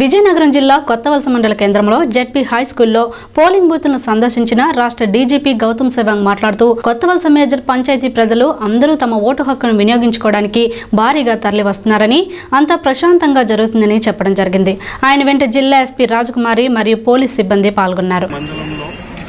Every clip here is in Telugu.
విజయనగరం జిల్లా కొత్తవలస మండల కేంద్రంలో జెడ్పీ హై స్కూల్లో పోలింగ్ బూత్లను సందర్శించిన రాష్ట్ర డీజీపీ గౌతమ్ సెవాంగ్ మాట్లాడుతూ కొత్తవలస మేజర్ పంచాయతీ ప్రజలు అందరూ తమ ఓటు హక్కును వినియోగించుకోవడానికి భారీగా తరలి వస్తున్నారని అంతా ప్రశాంతంగా జరుగుతుందని చెప్పడం జరిగింది ఆయన వెంట జిల్లా ఎస్పీ రాజకుమారి మరియు పోలీస్ సిబ్బంది పాల్గొన్నారు మండలంలో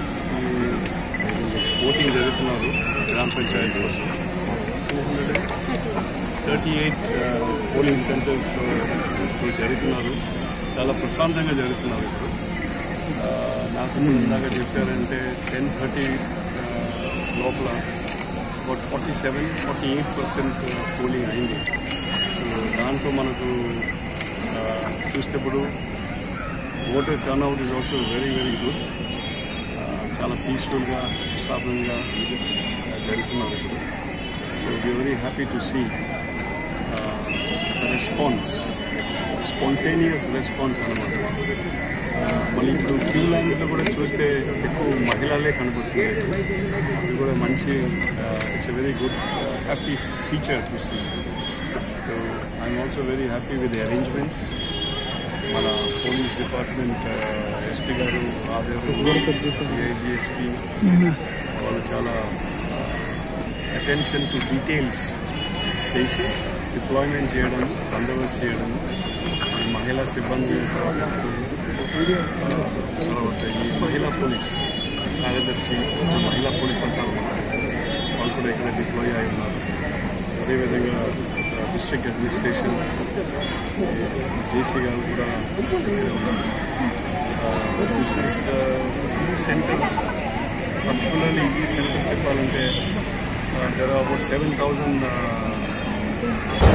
ఈ ఓటింగ్ జరుగుతున్నారు గ్రామ పంచాయతీ కోసం two hundred thirty eight polling సెంటర్స్లో ఇప్పుడు జరుగుతున్నారు చాలా ప్రశాంతంగా జరుగుతున్నారు ఇప్పుడు ఆ, నాకు ఇప్పుడు ఇందాక చెప్పారంటే టెన్ థర్టీ లోపల ఒక forty seven forty eight percent polling అయింది సో దాంట్లో మనకు ఆ, చూస్తే ఇప్పుడు voter turnout is also very very good చాలా పీస్ఫుల్గా ఉత్సాహంగా జరుగుతున్నారు ఇప్పుడు so we very happy to see response spontaneous response అనమాట మళ్ళీ ఇప్పుడు క్యూ లైన్లో కూడా చూస్తే ఎక్కువ మహిళలే కనబడుతున్నాయి అది కూడా మంచి it's a very good happy feature to see so I'm also very happy with the arrangements మన పోలీస్ డిపార్ట్మెంట్ ఎస్పీ గారు ఏఐజిహెచ్పి వాళ్ళు చాలా అటెన్షన్ టు డీటెయిల్స్ చేసి డిప్లాయ్మెంట్ చేయడం బందోబస్తు చేయడం ఈ మహిళా సిబ్బంది తర్వాత ఈ మహిళా పోలీస్ కార్యదర్శి మహిళా పోలీస్ అంతా వాళ్ళు కూడా ఇక్కడ డిప్లాయ్ అయి ఉన్నారు అదేవిధంగా డిస్ట్రిక్ట్ అడ్మినిస్ట్రేషన్ జేసీ గారు కూడా దిస్ ఇస్ ఈ సెంటర్ పర్టికులర్లీ ఈ సెంటర్ చెప్పాలంటే దర్ అబౌట్ సెవెన్ థౌజండ్